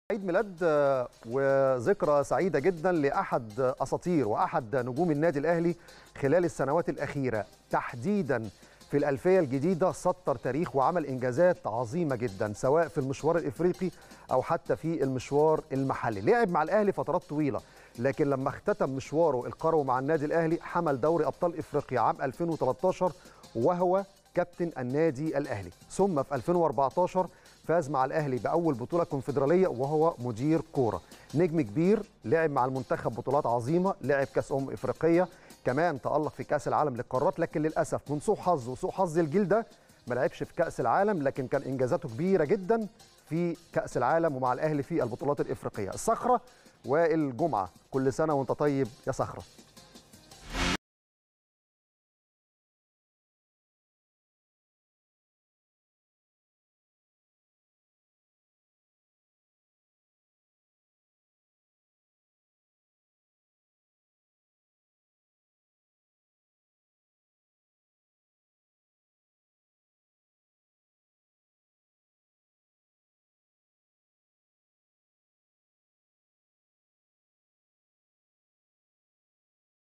عيد ميلاد آه، وذكرى سعيدة جدا لأحد أساطير وأحد نجوم النادي الأهلي خلال السنوات الأخيرة تحديدا في الألفية الجديدة سطر تاريخ وعمل إنجازات عظيمة جدا سواء في المشوار الإفريقي أو حتى في المشوار المحلي لعب مع الأهلي فترات طويلة لكن لما اختتم مشواره القروي مع النادي الأهلي حمل دوري أبطال إفريقيا عام 2013 وهو كابتن النادي الأهلي ثم في 2014 فاز مع الأهلي بأول بطولة كونفدرالية وهو مدير كورة نجم كبير لعب مع المنتخب بطولات عظيمة لعب كأس أمم إفريقية كمان تألق في كأس العالم للقارات لكن للأسف من سوء حظ وسوء حظ الجيل ده ما لعبش في كأس العالم لكن كان إنجازاته كبيرة جدا في كأس العالم ومع الأهلي في البطولات الإفريقية الصخرة وائل جمعة كل سنة وانت طيب يا صخرة